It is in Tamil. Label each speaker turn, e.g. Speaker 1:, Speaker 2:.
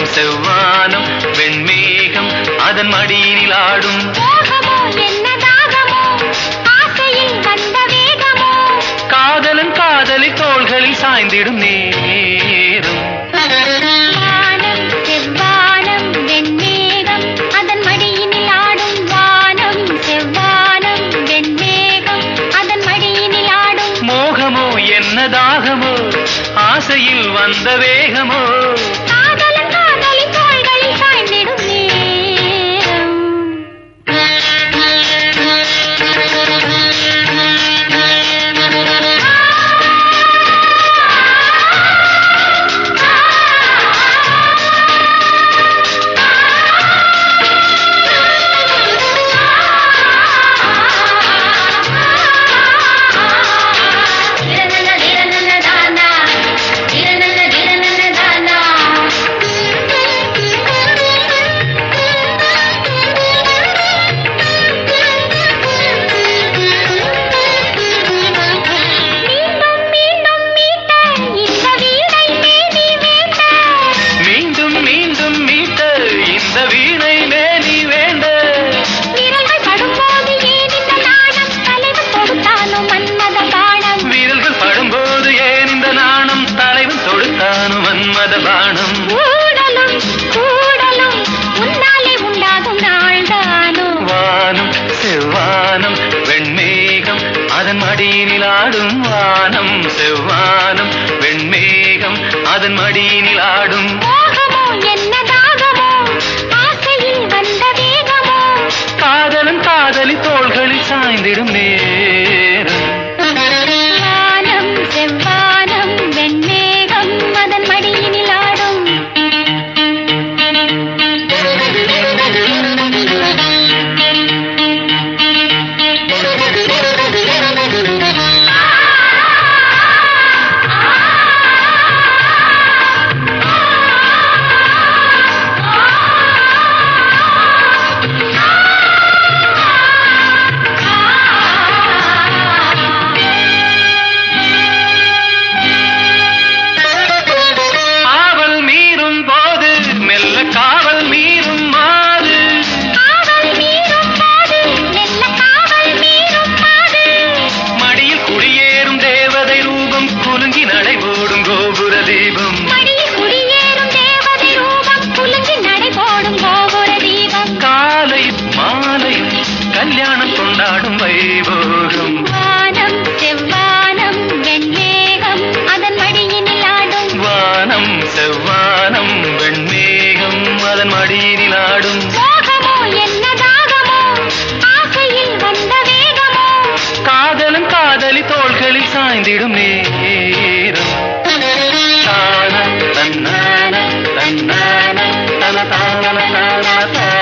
Speaker 1: செவ்வானம் வெண்மேகம் அதன் மடியினில் ஆடும்
Speaker 2: மோகமோ என்ன தாகமோ ஆசையில் வந்த வேகமோ
Speaker 1: காதலன் காதலி தோள்களில் சாய்ந்திடும் நேரம்
Speaker 2: வானம் செவ்வானம் வெண்மேகம் அதன் மடியினில் ஆடும் வானம் செவ்வானம் வெண்மேகம் அதன் மடியினில் ஆடும்
Speaker 1: மோகமோ என்ன தாகமோ ஆசையில் வந்த வேகமோ
Speaker 2: காதலன் காதலி தோள்களில் சாய்ந்திடும் நேரம் மீண்டும் மீண்டும் மீட்ட இந்த வீணை மேனி வேண்ட
Speaker 1: மீண்டும் மீண்டும் மீட்ட இந்த வீணை மேனி வேண்ட
Speaker 2: விரல்கள் படும்போது ஏன் இந்த நாணம் தலைவன் கொடுத்தானோ மன்மத பாடம்
Speaker 1: வீரல்கள் படும்போது ஏன் இந்த நாணம் தலைவன் தொடுத்தானும் மன்மத பானம்
Speaker 2: கூடலும் கூடலும் உன்னாலே உண்டாகும் நாள்தானோ
Speaker 1: வானம் செவ்வானம் வெண்மேகம் அதன் மடியினில் ஆடும் வானம் செவ்வானம் வெண்மேகம் அதன் மடியினில் ஆடும்
Speaker 2: மோகமோ என்ன தாகமோ ஆசையில் வந்த வேகமோ
Speaker 1: காதலன் காதலி தோள்களில் சாய்ந்திடும் நேரம்
Speaker 2: வானம் செவ்வானம் வெண்மேகம் அதன் மடியினில் ஆடும்
Speaker 1: ஆவல் மீறும் போது மெல்ல காவல் மீறும் மாது
Speaker 2: காவல் மீறும் போது மெல்ல காவல் மீறும் மாது
Speaker 1: மடியில் குடியேறும் தேவதை ரூபம் குலுங்கி நடைபோடும் கோபுர தீபம்
Speaker 2: மடியில் குடியேறும் தேவதை ரூபம் குலுங்கி நடைபோடும் கோபுர தீபம்
Speaker 1: காலை மாலையும் கல்யாணம் கொண்டாடும் வைபோகம்
Speaker 2: வானம் செவ்வானம் வெண்மேகம் அதன் மடியினில் ஆடும்
Speaker 1: வானம் செவ்வானம் வெண்மேகம் அதன் மடியினில் ஆடும்
Speaker 2: மோகமோ என்ன தாகமோ ஆசையில் வந்த வேகமோ
Speaker 1: காதலன் காதலி தோள்களில் சாய்ந்திடும் நேரம் தான தன்னான தன்னான தன தான தான தான